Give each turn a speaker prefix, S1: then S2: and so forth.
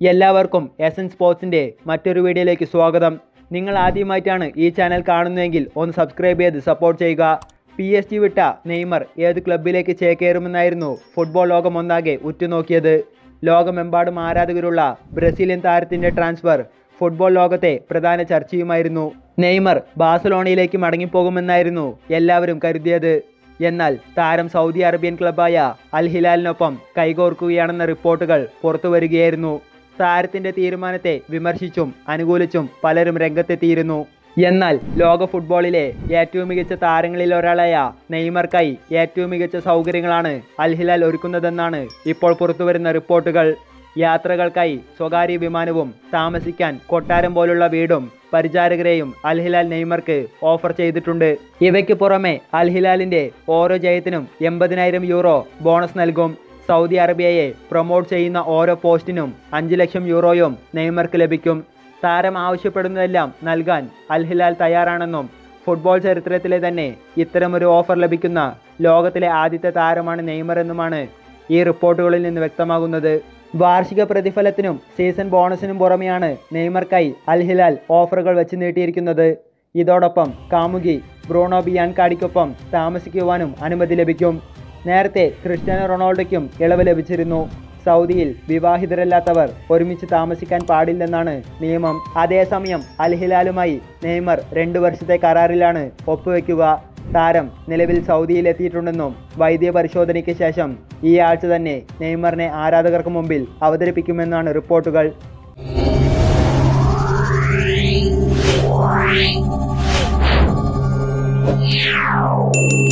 S1: എല്ലാവർക്കും S N സ്പോർട്സിൻ്റെ മറ്റൊരു വീഡിയോയിലേക്ക് സ്വാഗതം നിങ്ങൾ ആദ്യമായിട്ടാണ് ഈ ചാനൽ കാണുന്നതെങ്കിൽ ഒന്ന് സബ്സ്ക്രൈബ് ചെയ്ത് സപ്പോർട്ട് ചെയ്യുക പി എസ് ജി വിട്ട നെയ്മർ ഏത് ക്ലബിലേക്ക് ചേക്കേറുമെന്നായിരുന്നു ഫുട്ബോൾ ലോകം ഒന്നാകെ ഉറ്റുനോക്കിയത് ലോകമെമ്പാടും ആരാധകരുള്ള ബ്രസീലിയൻ താരത്തിൻ്റെ ട്രാൻസ്ഫർ ഫുട്ബോൾ ലോകത്തെ പ്രധാന ചർച്ചയുമായിരുന്നു നെയ്മർ ബാഴ്സലോണയിലേക്ക് മടങ്ങിപ്പോകുമെന്നായിരുന്നു എല്ലാവരും കരുതിയത് എന്നാൽ താരം സൗദി അറേബ്യൻ ക്ലബായ അൽ ഹിലാലിനൊപ്പം കൈകോർക്കുകയാണെന്ന റിപ്പോർട്ടുകൾ പുറത്തുവരികയായിരുന്നു താരത്തിന്റെ തീരുമാനത്തെ വിമർശിച്ചും അനുകൂലിച്ചും പലരും രംഗത്തെത്തിയിരുന്നു എന്നാൽ ലോക ഫുട്ബോളിലെ ഏറ്റവും മികച്ച താരങ്ങളിൽ ഒരാളായ നെയ്മർക്കായി ഏറ്റവും മികച്ച സൗകര്യങ്ങളാണ് അൽ ഹിലാൽ ഒരുക്കുന്നതെന്നാണ് ഇപ്പോൾ പുറത്തുവരുന്ന റിപ്പോർട്ടുകൾ യാത്രകൾക്കായി സ്വകാര്യ വിമാനവും താമസിക്കാൻ കൊട്ടാരം പോലുള്ള വീടും പരിചാരകരെയും അൽ ഹിലാൽ നെയ്മർക്ക് ഓഫർ ചെയ്തിട്ടുണ്ട് ഇവയ്ക്ക് പുറമെ അൽ ഹിലാലിന്റെ ഓരോ ജയത്തിനും എൺപതിനായിരം യൂറോ ബോണസ് നൽകും സൗദി അറേബ്യയെ പ്രൊമോട്ട് ചെയ്യുന്ന ഓരോ പോസ്റ്റിനും അഞ്ച് ലക്ഷം യൂറോയും നെയ്മർക്ക് ലഭിക്കും താരം ആവശ്യപ്പെടുന്നതെല്ലാം നൽകാൻ അൽ ഹിലാൽ തയ്യാറാണെന്നും ഫുട്ബോൾ ചരിത്രത്തിലെ തന്നെ ഇത്തരമൊരു ഓഫർ ലഭിക്കുന്ന ലോകത്തിലെ ആദ്യത്തെ താരമാണ് നെയ്മർ എന്നുമാണ് ഈ റിപ്പോർട്ടുകളിൽ നിന്ന് വ്യക്തമാകുന്നത് വാർഷിക പ്രതിഫലത്തിനും സീസൺ ബോണസിനും പുറമെയാണ് നെയ്മർക്കായി അൽ ഹിലാൽ ഓഫറുകൾ വെച്ച് നീട്ടിയിരിക്കുന്നത് ഇതോടൊപ്പം കാമുകി ബ്രൂണോ ബിയാൻകാടിക്കൊപ്പം താമസിക്കുവാനും അനുമതി ലഭിക്കും നേരത്തെ ക്രിസ്ത്യാനോ റൊണാൾഡോയ്ക്കും ഇളവ് ലഭിച്ചിരുന്നു സൗദിയിൽ വിവാഹിതരല്ലാത്തവർ ഒരുമിച്ച് താമസിക്കാൻ പാടില്ലെന്നാണ് നിയമം അതേസമയം അൽ ഹിലാലുമായി നെയ്മർ രണ്ടു വർഷത്തെ കരാറിലാണ് ഒപ്പുവെക്കുക താരം നിലവിൽ സൗദിയിൽ എത്തിയിട്ടുണ്ടെന്നും വൈദ്യ പരിശോധനയ്ക്ക് ശേഷം ഈ ആഴ്ച തന്നെ നെയ്മറിനെ ആരാധകർക്ക് മുമ്പിൽ അവതരിപ്പിക്കുമെന്നാണ് റിപ്പോർട്ടുകൾ
S2: Yeah.